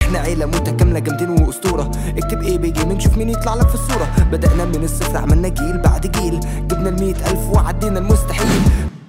احنا عيله متكامله جامدين واسطوره اكتب ايه بيجي من شوف مين يطلع لك في الصوره بدانا من الصفر عملنا جيل بعد جيل جبنا المية الف وعدينا المستحيل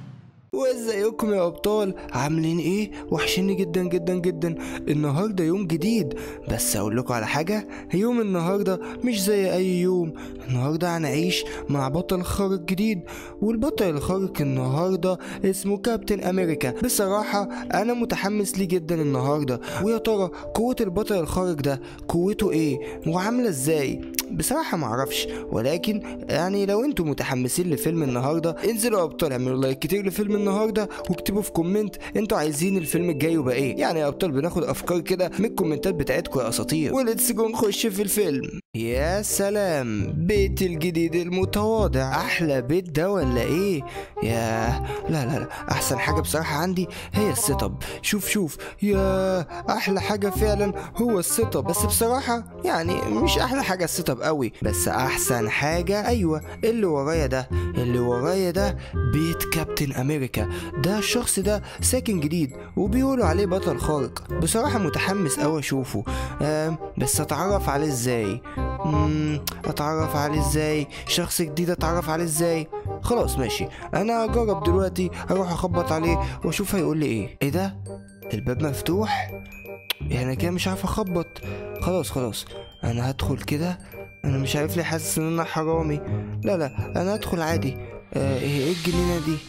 وازيكم يا ابطال عاملين ايه وحشيني جدا جدا جدا النهارده يوم جديد بس اقول لكم على حاجه يوم النهارده مش زي اي يوم النهارده هنعيش مع بطل خارق جديد والبطل الخارق النهارده اسمه كابتن امريكا بصراحه انا متحمس ليه جدا النهارده ويا ترى قوه البطل الخارق ده قوته ايه وعامله ازاي بصراحة معرفش ولكن يعني لو انتم متحمسين لفيلم النهاردة انزلوا يا ابطال اعملوا لايك كتير لفيلم النهاردة واكتبوا في كومنت انتوا عايزين الفيلم الجاي يبقى ايه يعني يا ابطال بناخد افكار كده من الكومنتات بتاعتكم يا اساطير وليتس جو نخش في الفيلم يا سلام بيت الجديد المتواضع احلى بيت ده ولا ايه يا لا لا لا احسن حاجة بصراحة عندي هي السيت اب شوف شوف يا احلى حاجة فعلا هو السيت اب بس بصراحة يعني مش احلى حاجة السيت اب قوي بس احسن حاجة ايوه اللي ورايا ده اللي ورايا ده بيت كابتن امريكا ده الشخص ده ساكن جديد وبيقولوا عليه بطل خارق بصراحة متحمس اوي اشوفه آه بس اتعرف عليه ازاي مم، اتعرف عليه ازاي شخص جديد اتعرف عليه ازاي خلاص ماشي انا هجرب دلوقتي اروح اخبط عليه واشوف هيقول لي ايه ايه ده الباب مفتوح يعني أنا كده مش عارف اخبط خلاص خلاص انا هدخل كده انا مش عارف ليه حاسس ان انا حرامي لا لا انا هدخل عادي آه ايه إيه الجنينه دي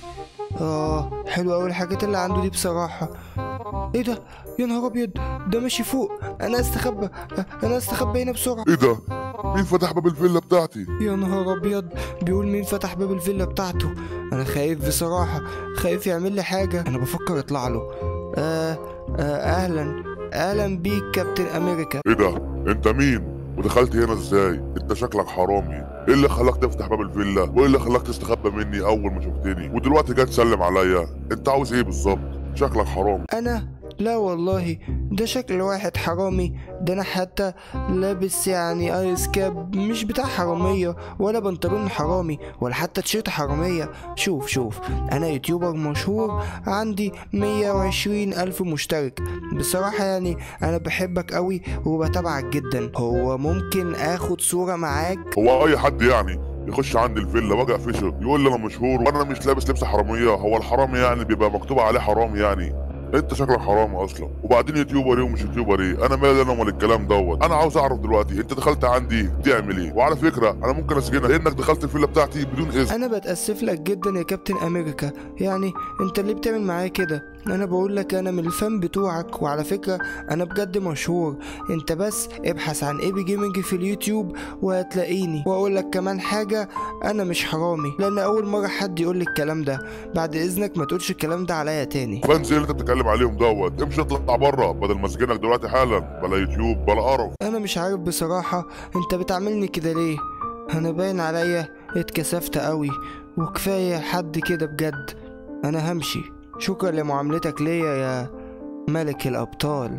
اه حلوه قوي الحاجات اللي عنده دي بصراحه ايه ده يا نهار ابيض ده ماشي فوق انا استخبى آه، انا استخبى هنا بسرعه ايه ده؟ مين فتح باب الفيلا بتاعتي؟ يا نهار ابيض بيقول مين فتح باب الفيلا بتاعته انا خايف بصراحه خايف يعمل لي حاجه انا بفكر اطلع له آه آه اهلا اهلا بيك كابتن امريكا ايه ده؟ انت مين؟ ودخلت هنا ازاي؟ انت شكلك حرامي ايه اللي خلاك تفتح باب الفيلا؟ وايه اللي خلاك تستخبى مني اول ما شفتني؟ ودلوقتي جاي تسلم عليا انت عاوز ايه بالظبط؟ شكلك حرامي انا لا والله ده شكل واحد حرامي ده انا حتى لابس يعني ايس كاب مش بتاع حرامية ولا بنطلون حرامي ولا حتى تيشيرت حرامية شوف شوف انا يوتيوبر مشهور عندي 120 الف مشترك بصراحة يعني انا بحبك قوي وبتابعك جدا هو ممكن اخد صورة معاك هو اي حد يعني يخش عندي الفيلا واجي اقفشه يقول لي انا مشهور وانا مش لابس لبس حراميه هو الحرامي يعني بيبقى مكتوب عليه حرامي يعني انت شكلك حرامي اصلا وبعدين يوتيوبر ايه ومش يوتيوبر ايه انا مالي انا ومال الكلام دوت انا عاوز اعرف دلوقتي انت دخلت عندي تعمل ايه وعلى فكره انا ممكن اسجنك لانك دخلت الفيلا بتاعتي بدون اذن انا بتاسف لك جدا يا كابتن امريكا يعني انت ليه بتعمل معايا كده انا بقول لك انا من الفان بتوعك وعلى فكره انا بجد مشهور انت بس ابحث عن ايبي جيمنج في اليوتيوب وهتلاقيني واقول لك كمان حاجه انا مش حرامي لان اول مره حد يقول لي الكلام ده بعد اذنك ما تقولش الكلام ده عليا تاني فانز اللي انت بتتكلم عليهم دوت امشي اطلع بره بدل ما اسجنك دلوقتي حالا بلا يوتيوب بلا قرف انا مش عارف بصراحه انت بتعاملني كده ليه انا باين عليا اتكسفت قوي وكفايه حد كده بجد انا همشي شكرا لمعاملتك ليا يا ملك الابطال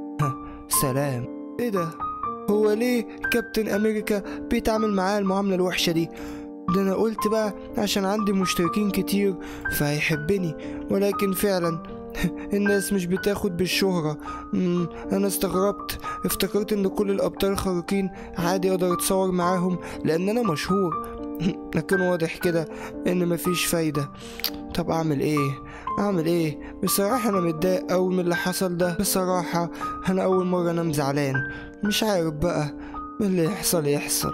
سلام ايه ده هو ليه كابتن امريكا بيتعامل معايا المعامله الوحشه دي ده انا قلت بقى عشان عندي مشتركين كتير فهيحبني ولكن فعلا الناس مش بتاخد بالشهرة مم، أنا استغربت افتكرت إن كل الأبطال الخارقين عادي أقدر أتصور معاهم لأن أنا مشهور لكن واضح كده إن مفيش فايدة طب أعمل إيه؟ أعمل إيه؟ بصراحة أنا متضايق أوي من اللي حصل ده بصراحة أنا أول مرة أنام زعلان مش عارف بقى اللي يحصل يحصل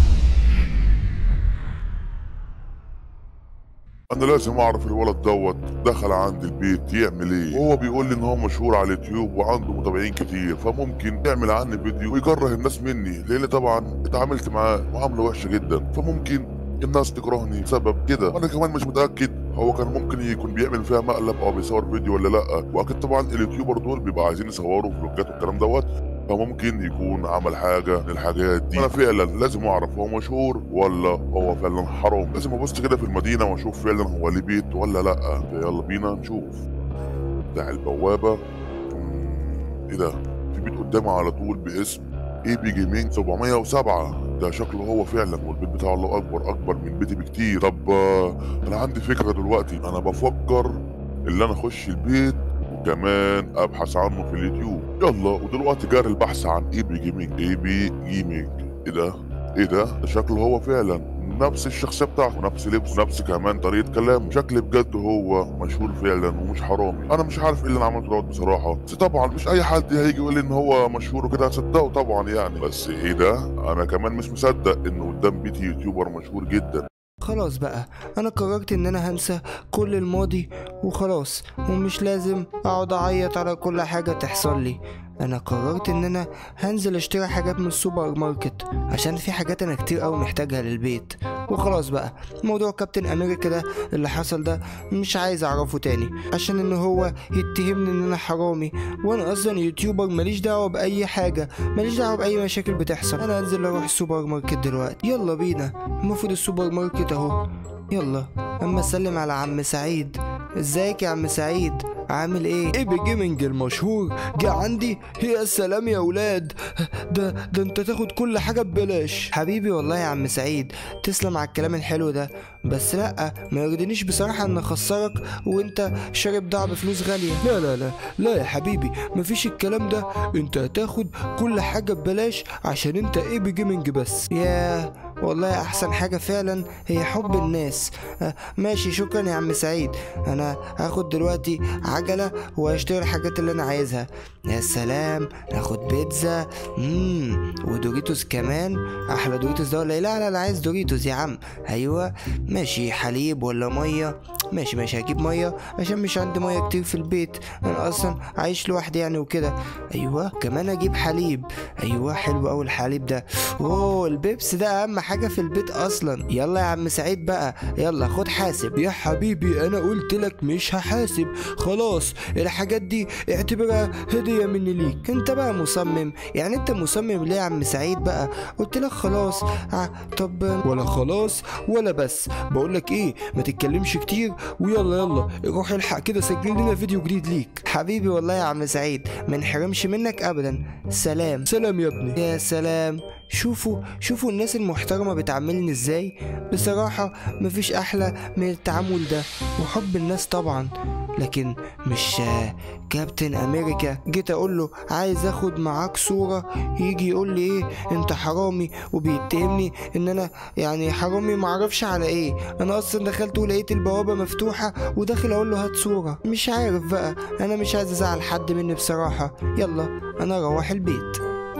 انا لازم اعرف الولد دوت دخل عندي البيت يعمل ايه وهو بيقول لي ان هو مشهور على اليوتيوب وعنده متابعين كتير فممكن يعمل عني فيديو ويكره الناس مني لان طبعا اتعاملت معاه معامله وحشه جدا فممكن الناس تكرهني بسبب كده وانا كمان مش متاكد هو كان ممكن يكون بيعمل فيها مقلب او بيصور فيديو ولا لا واكيد طبعا اليوتيوبر دول بيبقى عايزين يصوروا فلوجات والكلام دوت فممكن يكون عمل حاجة من الحاجات دي أنا فعلا لازم أعرف هو مشهور ولا هو فعلا حرام لازم أبص كده في المدينة وأشوف فعلا هو ليه بيت ولا لأ يلا بينا نشوف بتاع البوابة مم، إيه ده في بيت قدامي على طول باسم اي بي جيمنج 707 ده شكله هو فعلا والبيت بتاعه الله اكبر اكبر من بيتي بكتير طب آه، انا عندي فكره دلوقتي انا بفكر ان انا اخش البيت كمان ابحث عنه في اليوتيوب يلا ودلوقتي جاري البحث عن اي بي جيمنج اي بي جيمنج ايه ده ايه ده ده شكله هو فعلا نفس الشخصيه بتاعته نفس لبسه نفس كمان طريقه كلامه شكل بجد هو مشهور فعلا ومش حرامي انا مش عارف ايه اللي انا عملته دوت بصراحه بس طبعا مش اي حد هيجي يقول لي ان هو مشهور وكده هصدقه طبعا يعني بس ايه ده انا كمان مش مصدق انه قدام بيتي يوتيوبر مشهور جدا خلاص بقى انا قررت ان انا هنسى كل الماضي وخلاص ومش لازم اقعد اعيط على كل حاجة تحصل لي انا قررت ان انا هنزل اشتري حاجات من السوبر ماركت عشان في حاجات انا كتير قوي محتاجها للبيت وخلاص بقى موضوع كابتن امريكا ده اللي حصل ده مش عايز اعرفه تاني عشان ان هو يتهمني ان انا حرامي وانا اصلا يوتيوبر ماليش دعوه باي حاجه ماليش دعوه باي مشاكل بتحصل انا هنزل اروح السوبر ماركت دلوقتي يلا بينا المفروض السوبر ماركت اهو يلا اما اسلم على عم سعيد ازيك يا عم سعيد عامل ايه؟ ايه بجيمنج المشهور جه عندي يا سلام يا ولاد ده ده انت تاخد كل حاجه ببلاش حبيبي والله يا عم سعيد تسلم على الكلام الحلو ده بس لا ما يرضينيش بصراحه ان اخسرك وانت شاري بضاعه بفلوس غاليه لا لا لا لا يا حبيبي مفيش الكلام ده انت هتاخد كل حاجه ببلاش عشان انت ايه بجيمنج بس يا والله احسن حاجة فعلا هي حب الناس آه، ماشي شكرا يا عم سعيد انا هاخد دلوقتي عجلة وهشتري الحاجات اللي انا عايزها يا سلام ناخد بيتزا مم. ودوريتوس كمان احلى دوريتوس ده ولا إيه؟ لا لا لا عايز دوريتوس يا عم ايوه ماشي حليب ولا ميه ماشي ماشي هجيب ميه عشان مش عندي ميه كتير في البيت انا اصلا عايش لوحدي يعني وكده ايوه كمان اجيب حليب ايوه حلو قوي الحليب ده اوه البيبس ده اهم حاجه في البيت اصلا يلا يا عم سعيد بقى يلا خد حاسب يا حبيبي انا قلت لك مش هحاسب خلاص الحاجات دي اعتبرها هديه مني ليك انت بقى مصمم يعني انت مصمم ليه يا عم سعيد بقى قلت لك خلاص آه طب ولا خلاص ولا بس بقول لك ايه ما تتكلمش كتير ويلا يلا روح الحق كده سجل لنا فيديو جديد ليك حبيبي والله يا عم سعيد ما نحرمش منك ابدا سلام سلام يا ابني يا سلام شوفوا شوفوا الناس المحترمة بتعاملني ازاي بصراحة مفيش احلى من التعامل ده وحب الناس طبعا لكن مش آه، كابتن امريكا جيت اقول له عايز اخد معاك صورة يجي يقول لي ايه انت حرامي وبيتهمني ان انا يعني حرامي معرفش على ايه انا اصلا دخلت ولقيت البوابة مفتوحة وداخل اقول له هات صورة مش عارف بقى انا مش عايز ازعل حد مني بصراحة يلا انا اروح البيت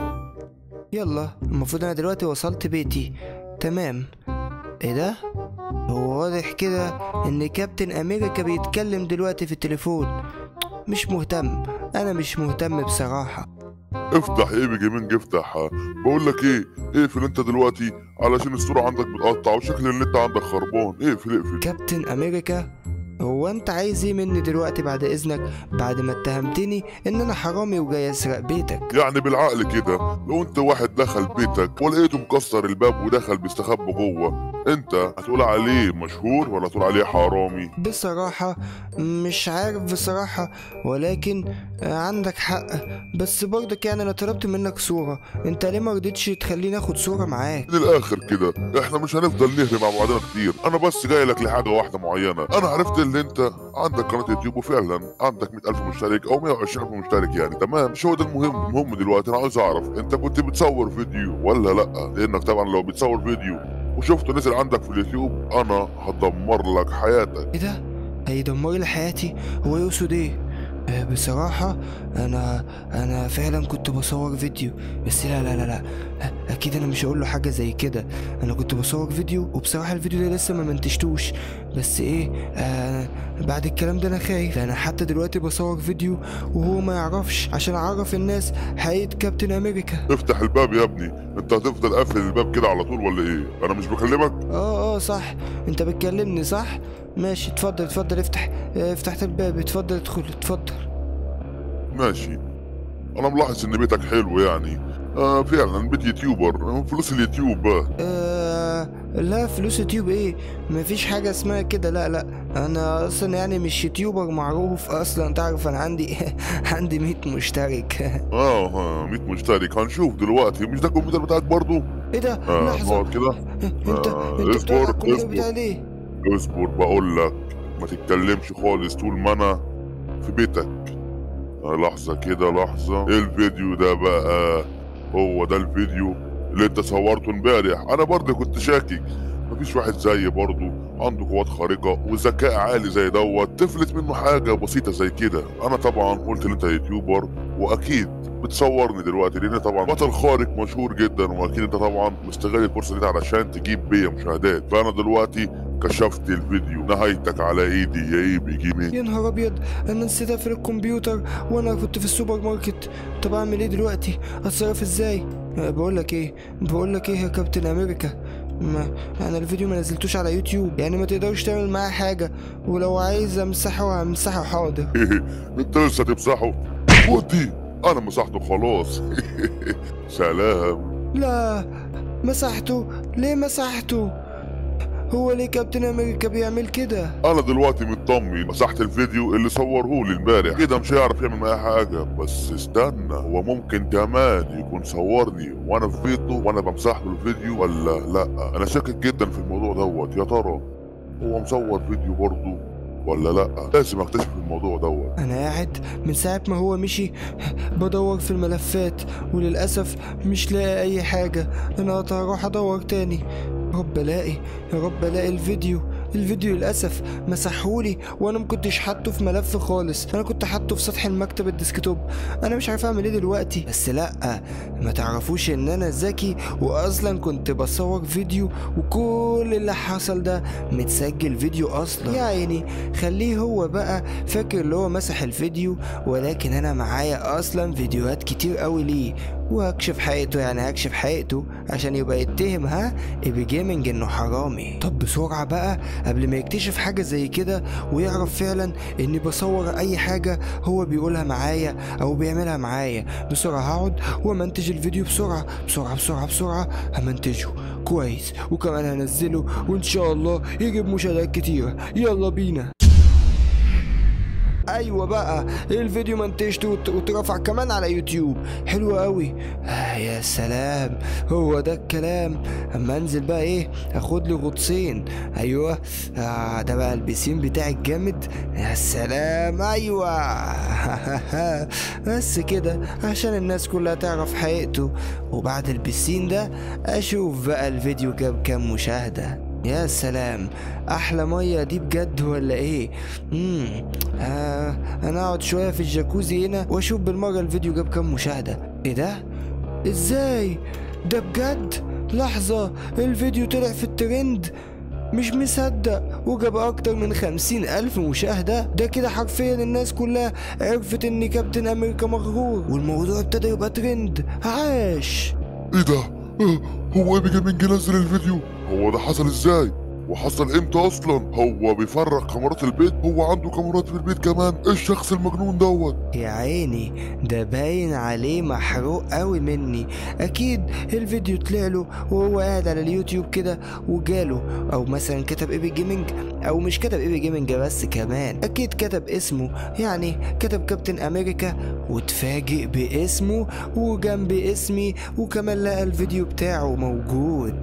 يلا المفروض انا دلوقتي وصلت بيتي تمام ايه ده هو واضح كده ان كابتن امريكا بيتكلم دلوقتي في التليفون مش مهتم انا مش مهتم بصراحة افتح ايه بجيمنج افتح بقول لك ايه اقفل انت دلوقتي علشان الصوره عندك بتقطع وشكل النت عندك خربان اقفل اقفل كابتن امريكا هو انت عايز ايه مني دلوقتي بعد اذنك بعد ما اتهمتني ان انا حرامي وجاي اسرق بيتك يعني بالعقل كده لو انت واحد دخل بيتك ولقيته مكسر الباب ودخل بيستخبى جوه انت هتقول عليه مشهور ولا تقول عليه حرامي بصراحة مش عارف بصراحة ولكن آه، عندك حق بس برضك يعني انا طلبت منك صورة انت ليه ما رضيتش تخليني اخد صورة معاك من الاخر كده احنا مش هنفضل نهري مع بعضنا كتير انا بس جاي لك لحاجه واحده معينه انا عرفت ان انت عندك قناه يوتيوب وفعلا عندك 100000 مشترك او 120000 مشترك يعني تمام مش هو ده المهم المهم دلوقتي انا عاوز اعرف انت كنت بتصور فيديو ولا لا لانك طبعا لو بتصور فيديو وشفته نزل عندك في اليوتيوب انا هدمر لك حياتك ايه ده هيدمر لي حياتي هو يقصد ايه آه، بصراحة أنا أنا فعلا كنت بصور فيديو بس لا لا لا لا آه، أكيد أنا مش هقول له حاجة زي كده أنا كنت بصور فيديو وبصراحة الفيديو ده لسه ما منتجتوش بس إيه آه بعد الكلام ده أنا خايف أنا حتى دلوقتي بصور فيديو وهو ما يعرفش عشان أعرف الناس حقيقة كابتن أمريكا افتح الباب يا ابني انت هتفضل قافل الباب كده على طول ولا ايه انا مش بكلمك اه اه صح انت بتكلمني صح ماشي اتفضل اتفضل افتح اه، فتحت الباب اتفضل ادخل اتفضل ماشي انا ملاحظ ان بيتك حلو يعني آه فعلا بيت يوتيوبر فلوس اليوتيوب بقى آه لا فلوس يوتيوب ايه مفيش حاجة اسمها كده لا لا انا اصلا يعني مش يوتيوبر معروف اصلا تعرف انا عندي عندي 100 مشترك اه ها 100 مشترك هنشوف دلوقتي مش ده الكمبيوتر بتاعك برضو ايه ده آه لحظة نقعد كده انت آه، انت بتاع اصبر، الكمبيوتر اصبر. بتاعي ليه اصبر بقول لك ما تتكلمش خالص طول ما انا في بيتك لحظة كده لحظة الفيديو ده بقى هو ده الفيديو اللي انت صورته امبارح انا برضه كنت شاكك مفيش واحد زي برضه عنده قوات خارقة وذكاء عالي زي دوت تفلت منه حاجة بسيطة زي كده انا طبعا قلت ان انت يوتيوبر واكيد بتصورني دلوقتي لان طبعا بطل خارق مشهور جدا واكيد انت طبعا مستغل الفرصة دي علشان تجيب بيا مشاهدات فانا دلوقتي كشفت الفيديو نهايتك على ايدي يا ايبي جيمنج يا نهار ابيض انا نسيت اقفل الكمبيوتر وانا كنت في السوبر ماركت طب اعمل ايه دلوقتي اتصرف ازاي أه، بقول لك ايه بقول لك ايه يا كابتن امريكا ما انا الفيديو ما نزلتوش على يوتيوب يعني ما تقدرش تعمل معاه حاجه ولو عايز امسحه همسحه حاضر انت لسه تمسحه ودي انا مسحته خلاص سلام لا مسحته ليه مسحته هو ليه كابتن امريكا بيعمل كده انا دلوقتي مطمن مسحت الفيديو اللي صورهولي امبارح كده مش هيعرف يعمل معايا حاجه بس استنى هو ممكن كمان يكون صورني وانا في بيته وانا بمسح له الفيديو ولا لا انا شاكك جدا في الموضوع دوت يا ترى هو مصور فيديو برضه ولا لا لازم اكتشف الموضوع دوت انا قاعد من ساعه ما هو مشي بدور في الملفات وللاسف مش لاقي اي حاجه انا هروح ادور تاني يا رب الاقي يا رب الاقي الفيديو الفيديو للاسف مسحولي وانا ما كنتش حاطه في ملف خالص انا كنت حاطه في سطح المكتب الديسكتوب انا مش عارف اعمل ايه دلوقتي بس لا ما تعرفوش ان انا ذكي واصلا كنت بصور فيديو وكل اللي حصل ده متسجل فيديو اصلا يا عيني خليه هو بقى فاكر اللي هو مسح الفيديو ولكن انا معايا اصلا فيديوهات كتير قوي ليه وهكشف حقيقته يعني هكشف حقيقته عشان يبقى يتهم ها ايبي جيمنج انه حرامي طب بسرعة بقى قبل ما يكتشف حاجة زي كده ويعرف فعلا اني بصور اي حاجة هو بيقولها معايا او بيعملها معايا بسرعة هقعد ومنتج الفيديو بسرعة بسرعة بسرعة بسرعة همنتجه كويس وكمان هنزله وان شاء الله يجيب مشاهدات كتيرة يلا بينا ايوه بقى الفيديو منتجته وت- واترفع كمان على يوتيوب حلو قوي آه يا سلام هو ده الكلام اما انزل بقى ايه اخد لي غطسين ايوه آه ده بقى البسين بتاعي الجامد يا سلام ايوه بس كده عشان الناس كلها تعرف حقيقته وبعد البسين ده اشوف بقى الفيديو جاب كام مشاهده يا سلام احلى ميه دي بجد ولا ايه امم آه انا اقعد شويه في الجاكوزي هنا واشوف بالمره الفيديو جاب كام مشاهده ايه ده ازاي ده بجد لحظه الفيديو طلع في الترند مش مصدق وجاب اكتر من خمسين الف مشاهدة ده كده حرفيا الناس كلها عرفت ان كابتن امريكا مغرور والموضوع ابتدى يبقى ترند عاش ايه ده آه، هو ايبي جيمنج نزل الفيديو هو ده حصل ازاي وحصل امتى اصلا هو بيفرق كاميرات البيت هو عنده كاميرات في البيت كمان ايه الشخص المجنون دوت يا عيني ده باين عليه محروق قوي مني اكيد الفيديو طلع له وهو قاعد على اليوتيوب كده وجاله او مثلا كتب ايبي جيمنج او مش كتب ايبي جيمنج بس كمان اكيد كتب اسمه يعني كتب كابتن امريكا واتفاجئ باسمه وجنب اسمي وكمان لقى الفيديو بتاعه موجود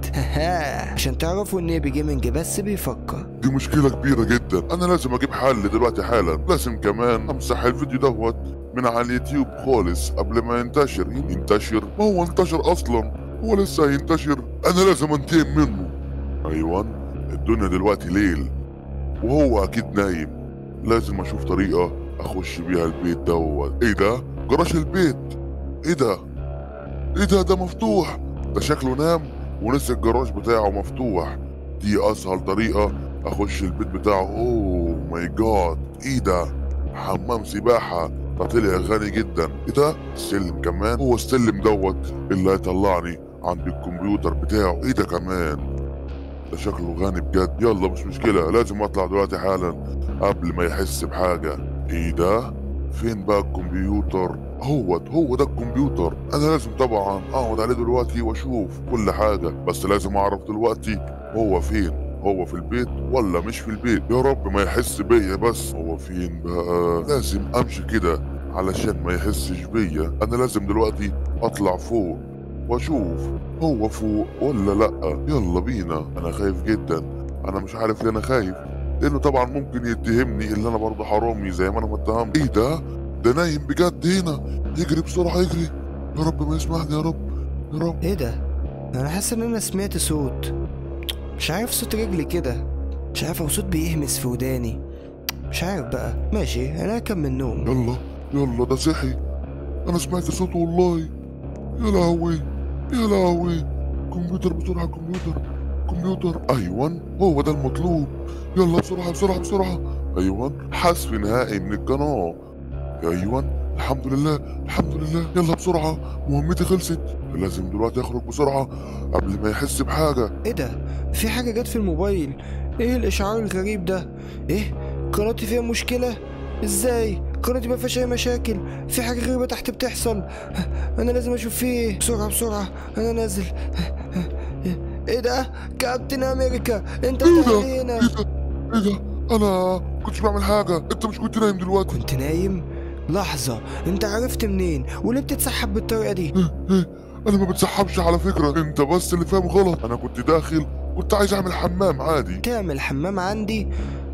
عشان تعرفوا ان ايبي جيمنج بس بيفكر دي مشكلة كبيرة جدا أنا لازم أجيب حل دلوقتي حالا لازم كمان أمسح الفيديو دوت من على اليوتيوب خالص قبل ما ينتشر ينتشر ما هو انتشر أصلا هو لسه هينتشر أنا لازم أنتقم منه أيوان الدنيا دلوقتي ليل وهو أكيد نايم لازم أشوف طريقة أخش بيها البيت دوت إيه ده؟ جراج البيت إيه ده؟ إيه ده ده مفتوح ده شكله نام ونسي الجراج بتاعه مفتوح دي اسهل طريقة اخش البيت بتاعه اوه ماي جاد ايه ده حمام سباحة ده طلع غني جدا ايه ده السلم كمان هو السلم دوت اللي هيطلعني عند الكمبيوتر بتاعه ايه ده كمان ده شكله غني بجد يلا مش مشكلة لازم اطلع دلوقتي حالا قبل ما يحس بحاجة ايه ده فين بقى الكمبيوتر هو هو ده الكمبيوتر انا لازم طبعا اقعد عليه دلوقتي واشوف كل حاجة بس لازم اعرف دلوقتي هو فين هو في البيت ولا مش في البيت يا رب ما يحس بيا بس هو فين بقى لازم امشي كده علشان ما يحسش بيا انا لازم دلوقتي اطلع فوق واشوف هو فوق ولا لا يلا بينا انا خايف جدا انا مش عارف ليه انا خايف لانه طبعا ممكن يتهمني اللي انا برضه حرامي زي ما انا متهم ايه ده ده نايم بجد هنا يجري بسرعة يجري يا رب ما يسمعني يا رب يا رب ايه ده انا حاسس ان انا سمعت صوت مش عارف صوت رجلي كده مش عارف او صوت بيهمس في وداني مش عارف بقى ماشي انا هكمل نوم يلا يلا ده صحي انا سمعت صوته والله يا لهوي يا لهوي كمبيوتر بسرعة كمبيوتر كمبيوتر ايوه هو ده المطلوب يلا بسرعة بسرعة بسرعة ايوه حذف نهائي من القناة ايوه الحمد لله الحمد لله يلا بسرعة مهمتي خلصت لازم دلوقتي اخرج بسرعة قبل ما يحس بحاجة ايه ده في حاجة جت في الموبايل ايه الاشعار الغريب ده ايه قناتي فيها مشكلة ازاي قناتي ما فيهاش اي مشاكل في حاجة غريبة تحت بتحصل انا لازم اشوف فيه ايه بسرعة بسرعة انا نازل ايه ده كابتن امريكا انت ايه بتعمل ده ايه هنا ايه ده ايه ده انا كنتش بعمل حاجة انت مش كنت نايم دلوقتي كنت نايم لحظة انت عرفت منين وليه بتتسحب بالطريقة دي ايه ايه انا ما بتسحبش على فكرة انت بس اللي فاهم غلط انا كنت داخل كنت عايز اعمل حمام عادي تعمل حمام عندي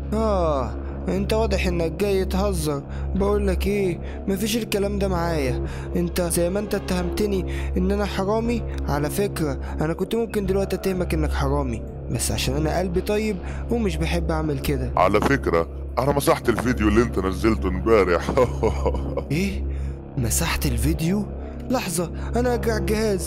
اه انت واضح انك جاي تهزر بقول لك ايه مفيش الكلام ده معايا انت زي ما انت اتهمتني ان انا حرامي على فكرة انا كنت ممكن دلوقتي اتهمك انك حرامي بس عشان انا قلبي طيب ومش بحب اعمل كده على فكرة انا مسحت الفيديو اللي انت نزلته امبارح ايه مسحت الفيديو لحظة انا ارجع الجهاز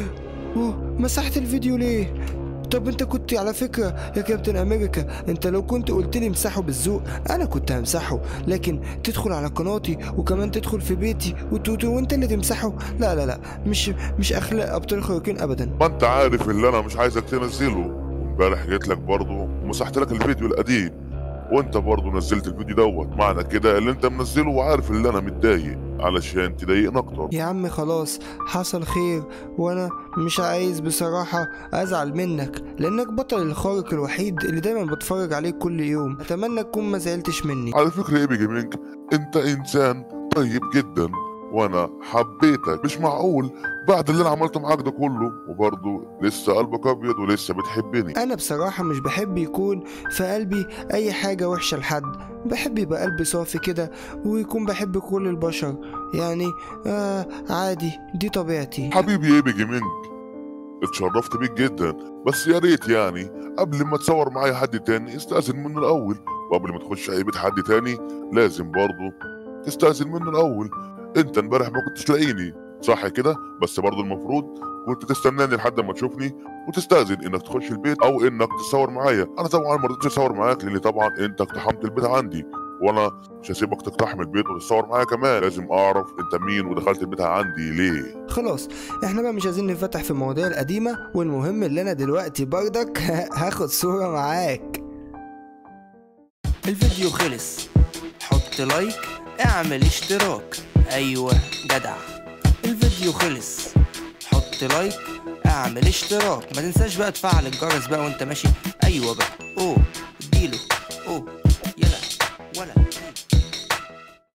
اوه مسحت الفيديو ليه طب انت كنت على فكرة يا كابتن امريكا انت لو كنت قلت لي امسحه بالذوق انا كنت همسحه لكن تدخل على قناتي وكمان تدخل في بيتي وت- وانت اللي تمسحه لا لا لا مش مش اخلاق ابطال خارقين ابدا ما انت عارف اللي انا مش عايزك تنزله امبارح جيت لك برضه ومسحت لك الفيديو القديم وانت برضه نزلت الفيديو دوت معنى كده اللي انت منزله وعارف اللي انا متضايق علشان تضايقني اكتر يا عم خلاص حصل خير وانا مش عايز بصراحة ازعل منك لانك بطل الخارق الوحيد اللي دايما بتفرج عليك كل يوم اتمنى تكون ما زعلتش مني على فكرة ايه جيمنج انت انسان طيب جدا وانا حبيتك مش معقول بعد اللي انا عملته معاك ده كله وبرضه لسه قلبك ابيض ولسه بتحبني انا بصراحة مش بحب يكون في قلبي اي حاجة وحشة لحد بحب يبقى قلبي صافي كده ويكون بحب كل البشر يعني آه عادي دي طبيعتي حبيبي ايه جيمنج اتشرفت بيك جدا بس يا ريت يعني قبل ما تصور معايا حد تاني استأذن منه الأول وقبل ما تخش أي بيت حد تاني لازم برضه تستأذن منه الأول أنت امبارح ما كنتش لاقيني صح كده بس برضه المفروض كنت تستناني لحد ما تشوفني وتستأذن إنك تخش البيت أو إنك تصور معايا أنا طبعا ما رضيتش أصور معاك لأن طبعا أنت اقتحمت البيت عندي وانا مش هسيبك تقتحم البيت وتتصور معايا كمان لازم اعرف انت مين ودخلت البيت عندي ليه خلاص احنا بقى مش عايزين نفتح في المواضيع القديمة والمهم اللي انا دلوقتي بردك هاخد صورة معاك الفيديو خلص حط لايك اعمل اشتراك ايوه جدع الفيديو خلص حط لايك اعمل اشتراك ما تنساش بقى تفعل الجرس بقى وانت ماشي ايوه بقى اوه